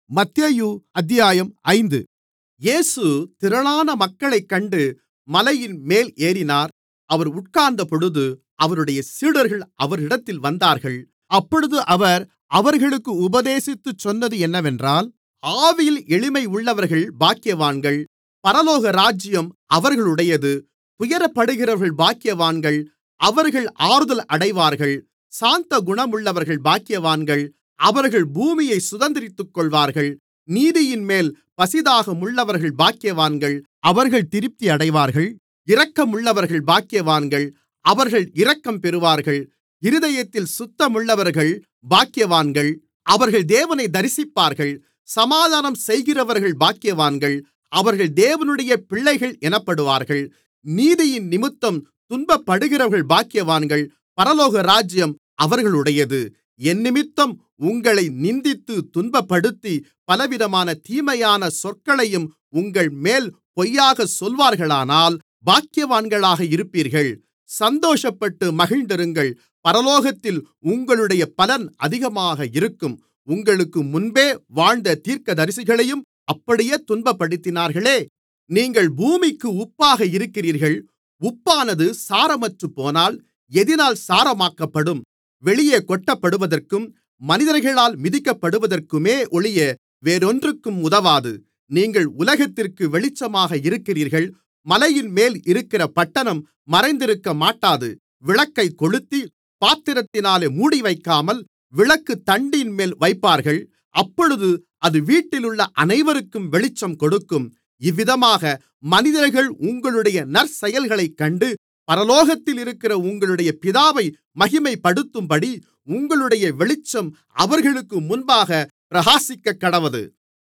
மத்தேயு அத்தியாயம் ஐந்து இயேசு திரளான மக்களைக் கண்டு மலையின்மேல் ஏறினார் அவர் உட்கார்ந்தபொழுது அவருடைய சீடர்கள் அவரிடத்தில் வந்தார்கள் அப்பொழுது அவர் அவர்களுக்கு உபதேசித்துச் சொன்னது என்னவென்றால் ஆவியில் எளிமையுள்ளவர்கள் பாக்கியவான்கள் பரலோகராஜ்யம் அவர்களுடையது துயரப்படுகிறவர்கள் பாக்கியவான்கள் அவர்கள் ஆறுதல் அடைவார்கள் சாந்தகுணமுள்ளவர்கள் பாக்கியவான்கள் அவர்கள் பூமியைச் சுதந்தரித்துக்கொள்வார்கள் நீதியின்மேல் பசிதாகமுள்ளவர்கள் பாக்கியவான்கள் அவர்கள் திருப்தியடைவார்கள் இரக்கமுள்ளவர்கள் பாக்கியவான்கள் அவர்கள் இரக்கம் பெறுவார்கள் இருதயத்தில் சுத்தமுள்ளவர்கள் பாக்கியவான்கள் அவர்கள் தேவனை தரிசிப்பார்கள் சமாதானம் செய்கிறவர்கள் பாக்கியவான்கள் அவர்கள் தேவனுடைய பிள்ளைகள் எனப்படுவார்கள் நீதியினிமித்தம் துன்பப்படுகிறவர்கள் பாக்கியவான்கள் பரலோகராஜ்யம் அவர்களுடையது என்னிமித்தம் உங்களை நிந்தித்து துன்பப்படுத்தி பலவிதமான தீமையான சொற்களையும் உங்கள்மேல் பொய்யாகச் சொல்வார்களானால் பாக்கியவான்களாக இருப்பீர்கள் சந்தோஷப்பட்டு மகிழ்ந்திருங்கள் பரலோகத்தில் உங்களுடைய பலன் அதிகமாக இருக்கும் உங்களுக்கு முன்பே வாழ்ந்த தீர்க்கதரிசிகளையும் அப்படியே துன்பப்படுத்தினார்களே நீங்கள் பூமிக்கு உப்பாக இருக்கிறீர்கள் உப்பானது சாரமற்றுப்போனால் எதினால் சாரமாக்கப்படும் வெளியே கொட்டப்படுவதற்கும் மனிதர்களால் மிதிக்கப்படுவதற்குமே ஒழிய வேறொன்றுக்கும் உதவாது நீங்கள் உலகத்திற்கு வெளிச்சமாக இருக்கிறீர்கள் மலையின்மேல் இருக்கிற பட்டணம் மறைந்திருக்கமாட்டாது விளக்கைக் கொளுத்தி பாத்திரத்தினாலே மூடிவைக்காமல் விளக்குத் தண்டின்மேல் வைப்பார்கள் அப்பொழுது அது வீட்டிலுள்ள அனைவருக்கும் வெளிச்சம் கொடுக்கும் இவ்விதமாக மனிதர்கள் உங்களுடைய நற்செயல்களைக் கண்டு பரலோகத்தில் இருக்கிற உங்களுடைய பிதாவை மகிமைப்படுத்தும்படி உங்களுடைய வெளிச்சம் அவர்களுக்கு முன்பாக பிரகாசிக்கக்கடவது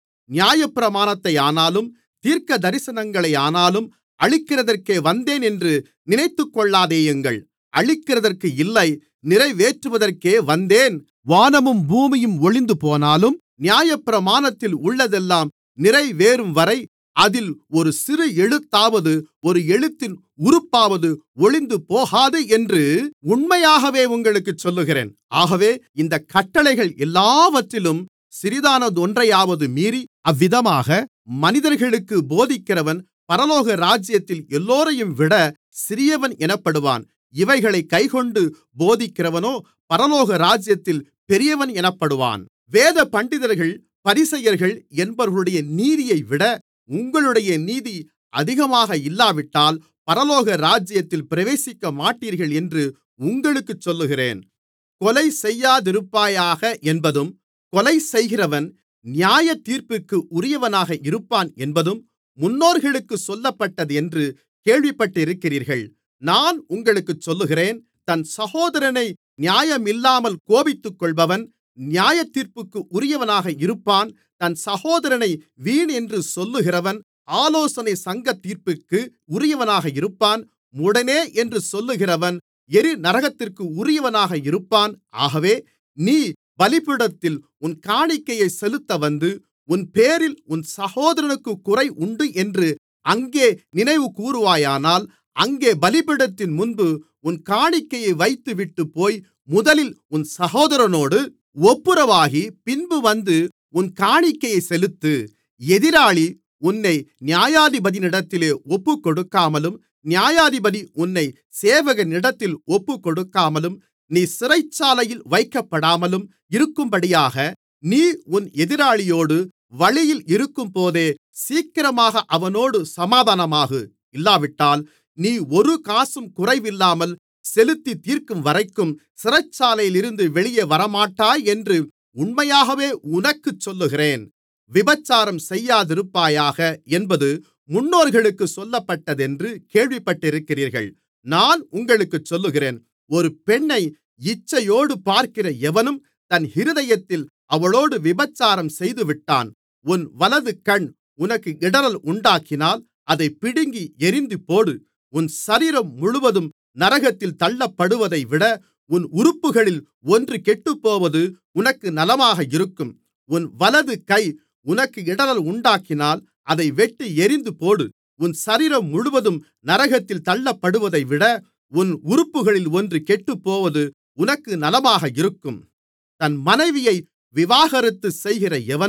நியாயப்பிரமாணத்தையானாலும் தீர்க்கதரிசனங்களையானாலும் அழிக்கிறதற்கே வந்தேன் என்று நினைத்துக்கொள்ளாதேயுங்கள் அழிக்கிறதற்கு இல்லை நிறைவேற்றுவதற்கே வந்தேன் வானமும் பூமியும் ஒழிந்துபோனாலும் நியாயப்பிரமாணத்தில் உள்ளதெல்லாம் நிறைவேறும்வரை அதில் ஒரு சிறு எழுத்தாவது ஒரு எழுத்தின் உறுப்பாவது ஒழிந்துபோகாது என்று உண்மையாகவே உங்களுக்குச் சொல்லுகிறேன் ஆகவே இந்தக் கட்டளைகள் எல்லாவற்றிலும் சிறிதானதொன்றையாவது மீறி அவ்விதமாக மனிதர்களுக்குப் போதிக்கிறவன் பரலோக ராஜ்யத்தில் எல்லோரையும்விட சிறியவன் எனப்படுவான் இவைகளைக் கைக்கொண்டு போதிக்கிறவனோ பரலோக ராஜ்யத்தில் பெரியவன் எனப்படுவான் வேத பண்டிதர்கள் பரிசேயர்கள் என்பவர்களுடைய நீதியைவிட உங்களுடைய நீதி அதிகமாக இல்லாவிட்டால் பரலோக ராஜ்யத்தில் பிரவேசிக்கமாட்டீர்கள் என்று உங்களுக்குச் சொல்லுகிறேன் கொலை செய்யாதிருப்பாயாக என்பதும் கொலை செய்கிறவன் நியாயத்தீர்ப்புக்கு உரியவனாக இருப்பான் என்பதும் முன்னோர்களுக்குச் சொல்லப்பட்டதென்று கேள்விப்பட்டிருக்கிறீர்கள் நான் உங்களுக்குச் சொல்லுகிறேன் தன் சகோதரனை நியாயமில்லாமல் கோபித்துக்கொள்பவன் நியாயத்தீர்ப்புக்கு உரியவனாக இருப்பான் தன் சகோதரனை வீண் என்று சொல்லுகிறவன் ஆலோசனை சங்கத்தீர்ப்புக்கு உரியவனாக இருப்பான் முடனே என்று சொல்லுகிறவன் எரிநரகத்திற்கு உரியவனாக இருப்பான் ஆகவே நீ பலிபீடத்தில் உன் காணிக்கையை செலுத்த வந்து உன்பேரில் உன் சகோதரனுக்குக் குறை உண்டு என்று அங்கே நினைவுகூருவாயானால் அங்கே பலிபீடத்தின் முன்பு உன் காணிக்கையை வைத்துவிட்டுப்போய் முதலில் உன் சகோதரனோடு ஒப்புரவாகி பின்பு வந்து உன் காணிக்கையைச் செலுத்து எதிராளி உன்னை நியாயாதிபதியினிடத்திலே ஒப்புக்கொடுக்காமலும் நியாயாதிபதி உன்னை சேவகனிடத்தில் ஒப்புக்கொடுக்காமலும் நீ சிறைச்சாலையில் வைக்கப்படாமலும் இருக்கும்படியாக நீ உன் எதிராளியோடு வழியில் இருக்கும்போதே சீக்கிரமாக அவனோடு சமாதானமாகு இல்லாவிட்டால் நீ ஒரு காசும் குறைவில்லாமல் செலுத்தித் தீர்க்கும்வரைக்கும் சிறைச்சாலையிலிருந்து வெளியே வரமாட்டாய் என்று உண்மையாகவே உனக்குச் சொல்லுகிறேன் விபசாரம் செய்யாதிருப்பாயாக என்பது முன்னோர்களுக்குச் சொல்லப்பட்டதென்று கேள்விப்பட்டிருக்கிறீர்கள் நான் உங்களுக்குச் சொல்லுகிறேன் ஒரு பெண்ணை இச்சையோடு பார்க்கிற எவனும் தன் இருதயத்தில் அவளோடு விபசாரம் செய்துவிட்டான் உன் வலது கண் உனக்கு இடறல் உண்டாக்கினால் அதைப் பிடுங்கி எறிந்துபோடு உன் சரீரம் முழுவதும் நரகத்தில் தள்ளப்படுவதைவிட உன் உறுப்புகளில் ஒன்று கெட்டுப்போவது உனக்கு நலமாக இருக்கும் உன் வலது கை உனக்கு இடறல் உண்டாக்கினால் அதை வெட்டி எறிந்துபோடு உன் சரீரம் முழுவதும் நரகத்தில் தள்ளப்படுவதைவிட உன் உறுப்புகளில் ஒன்று கெட்டுப்போவது உனக்கு நலமாக இருக்கும் தன் மனைவியை விவாகரத்து செய்கிற எவனும்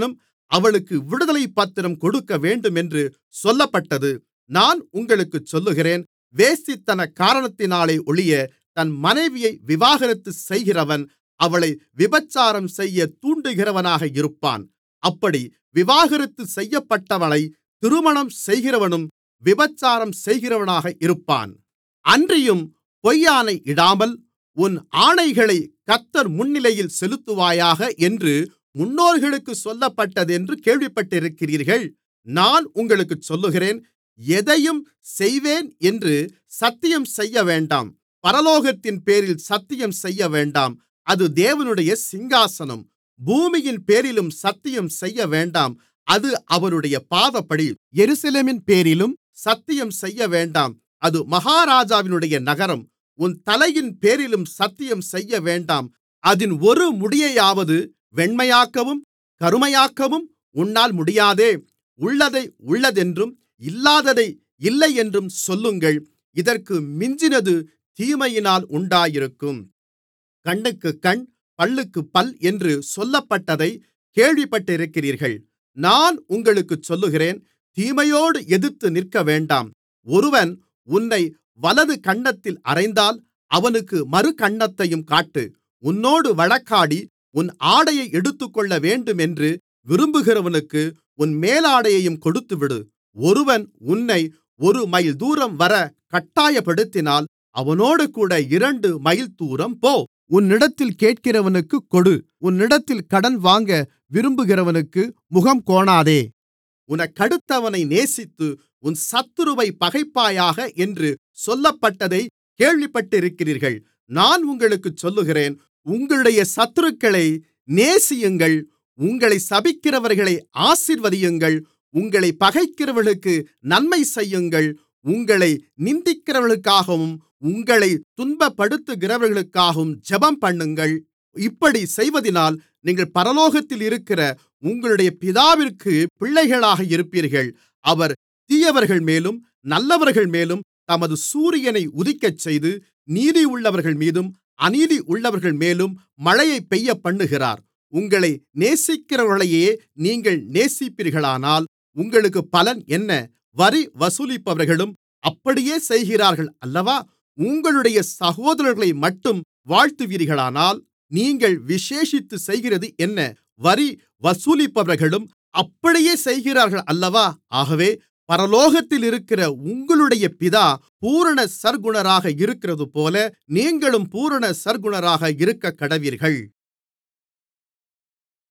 அவளுக்கு விடுதலைப்பத்திரம் கொடுக்கவேண்டும் என்று சொல்லப்பட்டது நான் உங்களுக்குச் சொல்லுகிறேன் வேசித்தன காரணத்தினாலொழிய தன் மனைவியை விவாகரத்து செய்கிறவன் அவளை விபசாரம் செய்யத் தூண்டுகிறவனாக இருப்பான் அப்படி விவாகரத்து செய்யப்பட்டவளை திருமணம் செய்கிறவனும் விபசாரம் செய்கிறவனாக இருப்பான் அன்றியும் பொய்யாணையிடாமல் உன் ஆணைகளைக் கர்த்தர் முன்னிலையில் செலுத்துவாயாக என்று முன்னோர்களுக்குச் சொல்லப்பட்டதென்று கேள்விப்பட்டிருக்கிறீர்கள் நான் உங்களுக்குச் சொல்லுகிறேன் எதையும் செய்வேன் என்று சத்தியம் செய்யவேண்டாம் பரலோகத்தின்பேரில் சத்தியம் செய்யவேண்டாம் அது தேவனுடைய சிங்காசனம் பூமியின்பேரிலும் சத்தியம் செய்யவேண்டாம் அது அவருடைய பாதப்படி எருசலேமின்பேரிலும் சத்தியம் செய்யவேண்டாம் அது மகாராஜாவினுடைய நகரம் உன் தலையின்பேரிலும் சத்தியம் செய்யவேண்டாம் அதின் ஒரு முடியையாவது வெண்மையாக்கவும் கருமையாக்கவும் உன்னால் முடியாதே உள்ளதை உள்ளதென்றும் இல்லாததை இல்லையென்றும் சொல்லுங்கள் இதற்கு மிஞ்சினது தீமையினால் உண்டாயிருக்கும் கண்ணுக்குக் கண் பல்லுக்குப் பல் என்று சொல்லப்பட்டதைக் கேள்விப்பட்டிருக்கிறீர்கள் நான் உங்களுக்குச் சொல்லுகிறேன் தீமையோடு எதிர்த்து நிற்கவேண்டாம் ஒருவன் உன்னை வலது கன்னத்தில் அறைந்தால் அவனுக்கு மறுகன்னத்தையும் காட்டு உன்னோடு வழக்காடி உன் ஆடையை எடுத்துக்கொள்ளவேண்டுமென்று விரும்புகிறவனுக்கு உன் மேலாடையையும் கொடுத்துவிடு ஒருவன் உன்னை ஒரு மைல் தூரம் வர கட்டாயப்படுத்தினால் அவனோடுகூட இரண்டு மைல் தூரம் போ உன்னிடத்தில் கேட்கிறவனுக்குக் கொடு உன்னிடத்தில் கடன் வாங்க விரும்புகிறவனுக்கு முகம்கோணாதே உனக்கடுத்தவனை நேசித்து உன் சத்துருவைப் பகைப்பாயாக என்று சொல்லப்பட்டதைக் கேள்விப்பட்டிருக்கிறீர்கள் நான் உங்களுக்குச் சொல்லுகிறேன் உங்களுடைய சத்துருக்களை நேசியுங்கள் உங்களைச் சபிக்கிறவர்களை ஆசீர்வதியுங்கள் உங்களைப் பகைக்கிறவர்களுக்கு நன்மை செய்யுங்கள் உங்களை நிந்திக்கிறவர்களுக்காகவும் உங்களைத் துன்பப்படுத்துகிறவர்களுக்காகவும் ஜெபம்பண்ணுங்கள் இப்படிச் செய்வதினால் நீங்கள் பரலோகத்தில் இருக்கிற உங்களுடைய பிதாவிற்குப் பிள்ளைகளாக இருப்பீர்கள் அவர் தீயவர்கள்மேலும் நல்லவர்கள்மேலும் தமது சூரியனை உதிக்கச்செய்து நீதியுள்ளவர்கள்மீதும் அநீதி உள்ளவர்கள்மேலும் மழையைப் பெய்யப்பண்ணுகிறார் உங்களை நேசிக்கிறவர்களையே நீங்கள் நேசிப்பீர்களானால் உங்களுக்குப் பலன் என்ன வரி வசூலிப்பவர்களும் அப்படியே செய்கிறார்கள் அல்லவா உங்களுடைய சகோதரர்களைமட்டும் வாழ்த்துவீர்களானால் நீங்கள் விசேஷித்துச் செய்கிறது என்ன வரி வசூலிப்பவர்களும் அப்படியே செய்கிறார்கள் அல்லவா ஆகவே பரலோகத்தில் இருக்கிற உங்களுடைய பிதா பூரண சற்குணராக இருக்கிறதுபோல நீங்களும் பூரண சற்குணராக இருக்கக்கடவீர்கள்